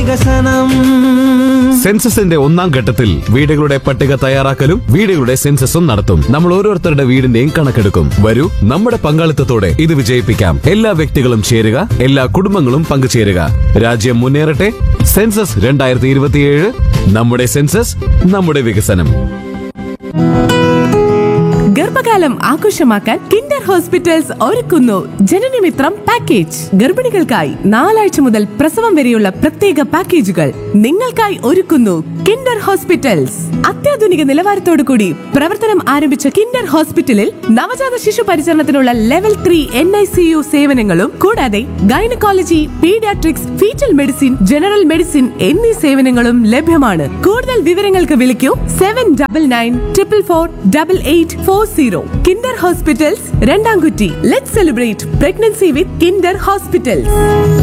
വികസനം സെൻസസിന്റെ ഒന്നാം ഘട്ടത്തിൽ വീടുകളുടെ പട്ടിക തയ്യാറാക്കലും വീടുകളുടെ സെൻസസും നടത്തും നമ്മൾ ഓരോരുത്തരുടെ വീടിന്റെയും കണക്കെടുക്കും വരൂ നമ്മുടെ പങ്കാളിത്തത്തോടെ ഇത് വിജയിപ്പിക്കാം എല്ലാ വ്യക്തികളും ചേരുക എല്ലാ കുടുംബങ്ങളും പങ്കുചേരുക രാജ്യം മുന്നേറട്ടെ സെൻസസ് രണ്ടായിരത്തി ഇരുപത്തിയേഴ് നമ്മുടെ സെൻസസ് നമ്മുടെ വികസനം ഗർഭകാലം ആഘോഷമാക്കാൻ കിൻഡർ ഹോസ്പിറ്റൽസ് ഒരുക്കുന്നു ജനനമിത്രം പാക്കേജ് ഗർഭിണികൾക്കായി നാലാഴ്ച മുതൽ പ്രസവം വരെയുള്ള പ്രത്യേക പാക്കേജുകൾ നിങ്ങൾക്കായി ഒരുക്കുന്നു കിൻഡർ ഹോസ്പിറ്റൽസ് അത്യാധുനിക നിലവാരത്തോടു കൂടി പ്രവർത്തനം ആരംഭിച്ച കിൻഡർ ഹോസ്പിറ്റലിൽ നവജാത ശിശു പരിചരണത്തിനുള്ള level three N I C U സേവനങ്ങളും കൂടാതെ gynaecology paediatrics fetal medicine general medicine എന്നീ സേവനങ്ങളും ലഭ്യമാണ് കൂടുതൽ വിവരങ്ങൾക്ക് വിളിക്കൂ seven double nine triple four double eight four zero Kinder hospitals Randamkutty let celebrate pregnancy with Kinder hospitals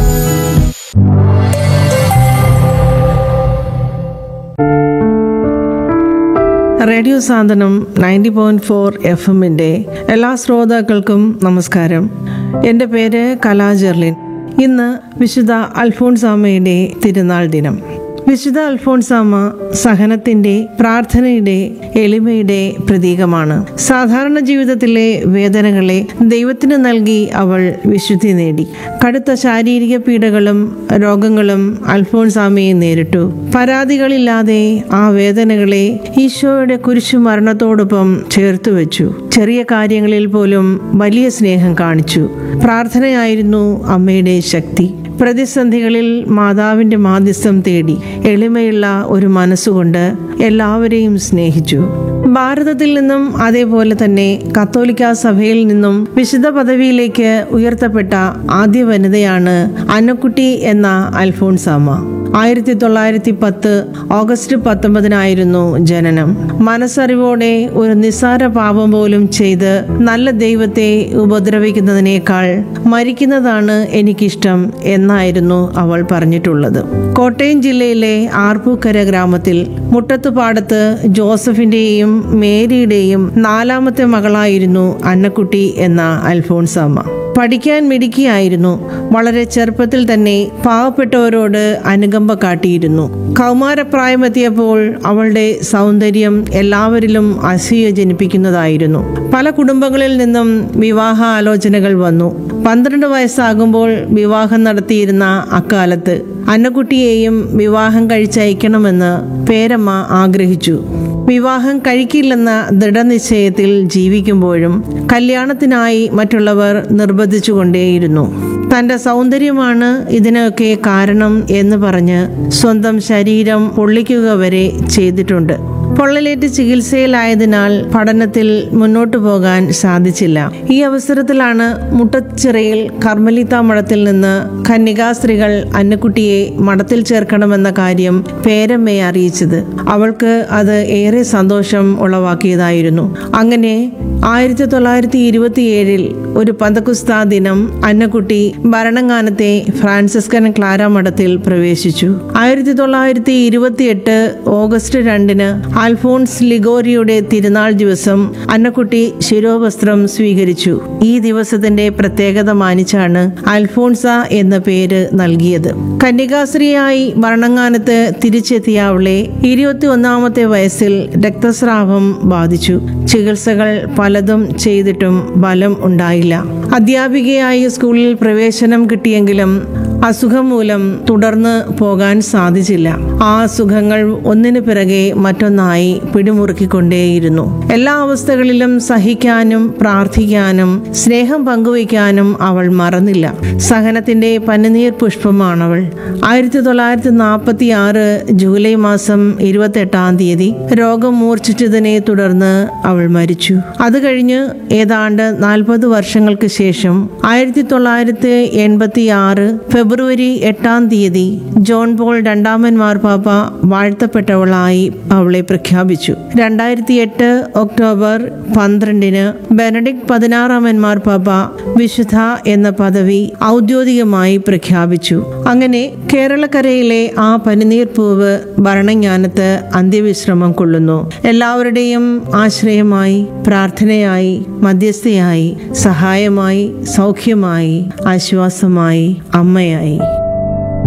radio Santhwanam ninety point four F എമ്മിൻ്റെ എല്ലാ ശ്രോതാക്കൾക്കും നമസ്കാരം എൻ്റെ പേര് കലാ ജെർലിൻ ഇന്ന് വിശുദ്ധ അൽഫോൺസാമയുടെ തിരുനാൾ ദിനം വിശുദ്ധ അൽഫോൺസാമ സഹനത്തിൻ്റെ പ്രാർത്ഥനയുടെ എളിമയുടെ പ്രതീകമാണ് സാധാരണ ജീവിതത്തിലെ വേദനകളെ ദൈവത്തിന് നൽകി അവൾ വിശുദ്ധി നേടി കടുത്ത ശാരീരിക പീഡകളും രോഗങ്ങളും അൽഫോൺസാമയെ നേരിട്ടു പരാതികളില്ലാതെ ആ വേദനകളെ ഈശോയുടെ കുരിശു മരണത്തോടൊപ്പം ചേർത്ത് വെച്ചു ചെറിയ കാര്യങ്ങളിൽ പോലും വലിയ സ്നേഹം കാണിച്ചു പ്രാർത്ഥനയായിരുന്നു അമ്മയുടെ ശക്തി പ്രതിസന്ധികളിൽ മാതാവിൻ്റെ മാധ്യസ്ഥം തേടി എളിമയുള്ള ഒരു മനസ്സുകൊണ്ട് എല്ലാവരെയും സ്നേഹിച്ചു ഭാരതത്തിൽ നിന്നും അതേപോലെ തന്നെ കത്തോലിക്ക സഭയിൽ നിന്നും വിശുദ്ധ പദവിയിലേക്ക് ഉയർത്തപ്പെട്ട ആദ്യ വനിതയാണ് അന്നക്കുട്ടി എന്ന അൽഫോൺസാമ്മ ആയിരത്തി തൊള്ളായിരത്തി പത്ത് ഓഗസ്റ്റ് പത്തൊമ്പതിനായിരുന്നു ജനനം മനസ്സറിവോടെ ഒരു നിസ്സാര പാപം പോലും ചെയ്ത് നല്ല ദൈവത്തെ ഉപദ്രവിക്കുന്നതിനേക്കാൾ മരിക്കുന്നതാണ് എനിക്കിഷ്ടം എന്നായിരുന്നു അവൾ പറഞ്ഞിട്ടുള്ളത് കോട്ടയം ജില്ലയിലെ ആർപ്പൂക്കര ഗ്രാമത്തിൽ മുട്ടത്തുപാടത്ത് ജോസഫിന്റെയും മേരിയുടെയും നാലാമത്തെ മകളായിരുന്നു അന്നക്കുട്ടി എന്ന അൽഫോൺസാമ്മ പഠിക്കാൻ മിടുക്കിയായിരുന്നു വളരെ ചെറുപ്പത്തിൽ തന്നെ പാവപ്പെട്ടവരോട് അനുകമ്പ കാട്ടിയിരുന്നു കൗമാരപ്രായമെത്തിയപ്പോൾ അവളുടെ സൗന്ദര്യം എല്ലാവരിലും അസൂയ ജനിപ്പിക്കുന്നതായിരുന്നു പല കുടുംബങ്ങളിൽ നിന്നും വിവാഹ ആലോചനകൾ വന്നു പന്ത്രണ്ട് വയസ്സാകുമ്പോൾ വിവാഹം നടത്തിയിരുന്ന അക്കാലത്ത് അന്നക്കുട്ടിയെയും വിവാഹം കഴിച്ചയക്കണമെന്ന് പേരമ്മ ആഗ്രഹിച്ചു വിവാഹം കഴിക്കില്ലെന്ന ദൃഢനിശ്ചയത്തിൽ ജീവിക്കുമ്പോഴും കല്യാണത്തിനായി മറ്റുള്ളവർ നിർബന്ധിച്ചുകൊണ്ടേയിരുന്നു തന്റെ സൗന്ദര്യമാണ് ഇതിനൊക്കെ കാരണം എന്ന് പറഞ്ഞ് സ്വന്തം ശരീരം പൊള്ളിക്കുക വരെ ചെയ്തിട്ടുണ്ട് പൊള്ളലേറ്റ് ചികിത്സയിലായതിനാൽ പഠനത്തിൽ മുന്നോട്ടു പോകാൻ സാധിച്ചില്ല ഈ അവസരത്തിലാണ് മുട്ടച്ചിറയിൽ കർമ്മലിത്ത മഠത്തിൽ നിന്ന് കന്യകാസ്ത്രീകൾ അന്നക്കുട്ടിയെ മഠത്തിൽ ചേർക്കണമെന്ന കാര്യം പേരമ്മയെ അറിയിച്ചത് അവൾക്ക് അത് ഏറെ സന്തോഷം ഉളവാക്കിയതായിരുന്നു അങ്ങനെ ആയിരത്തി തൊള്ളായിരത്തി ഇരുപത്തിയേഴിൽ ഒരു പന്തക്കുസ്താ ദിനം അന്നക്കുട്ടി ഭരണങ്ങാനത്തെ ഫ്രാൻസിസ്കൻ ക്ലാര മഠത്തിൽ പ്രവേശിച്ചു ആയിരത്തി തൊള്ളായിരത്തി ഇരുപത്തിയെട്ട് ഓഗസ്റ്റ് രണ്ടിന് അൽഫോൺസ് ലിഗോരിയുടെ തിരുനാൾ ദിവസം അന്നക്കുട്ടി ശിരോവസ്ത്രം സ്വീകരിച്ചു ഈ ദിവസത്തിന്റെ പ്രത്യേകത മാനിച്ചാണ് അൽഫോൺസ എന്ന പേര് നൽകിയത് കന്യകാശ്രീയായി ഭരണങ്ങാനത്ത് തിരിച്ചെത്തിയ അവളെ ഇരുപത്തി ഒന്നാമത്തെ വയസ്സിൽ രക്തസ്രാവം ബാധിച്ചു ചികിത്സകൾ പലതും ചെയ്തിട്ടും ഫലം ഉണ്ടായില്ല അധ്യാപികയായി സ്കൂളിൽ പ്രവേശനം കിട്ടിയെങ്കിലും അസുഖം മൂലം തുടർന്ന് പോകാൻ സാധിച്ചില്ല ആ അസുഖങ്ങൾ ഒന്നിനു പിറകെ മറ്റൊന്നായി പിടിമുറുക്കിക്കൊണ്ടേയിരുന്നു എല്ലാ അവസ്ഥകളിലും സഹിക്കാനും പ്രാർത്ഥിക്കാനും സ്നേഹം പങ്കുവയ്ക്കാനും അവൾ മറന്നില്ല സഹനത്തിന്റെ പനിനീർ പുഷ്പമാണവൾ ആയിരത്തി തൊള്ളായിരത്തി നാൽപ്പത്തി ആറ് ജൂലൈ മാസം ഇരുപത്തെട്ടാം തീയതി രോഗം മൂർച്ഛിച്ചതിനെ തുടർന്ന് അവൾ മരിച്ചു അത് കഴിഞ്ഞ് ഏതാണ്ട് നാൽപ്പത് വർഷങ്ങൾക്ക് ശേഷം ആയിരത്തി തൊള്ളായിരത്തി എൺപത്തി ആറ് ഫെബ്രുവരി എട്ടാം തീയതി ജോൺ പോൾ രണ്ടാമൻ മാർപ്പാപ്പ വാഴ്ത്തപ്പെട്ടവളായി അവളെ പ്രഖ്യാപിച്ചു രണ്ടായിരത്തി എട്ട് ഒക്ടോബർ പന്ത്രണ്ടിന് ബെനഡിക്ട് പതിനാറാമൻ മാർപ്പാപ്പ വിശുദ്ധ എന്ന പദവി ഔദ്യോഗികമായി പ്രഖ്യാപിച്ചു അങ്ങനെ കേരളക്കരയിലെ ആ പനിനീർ പൂവ് ഭരണജ്ഞാനത്ത് അന്ത്യവിശ്രമം കൊള്ളുന്നു എല്ലാവരുടെയും ആശ്രയമായി പ്രാർത്ഥനയായി മധ്യസ്ഥയായി സഹായമായി സൗഖ്യമായി ആശ്വാസമായി അമ്മയായി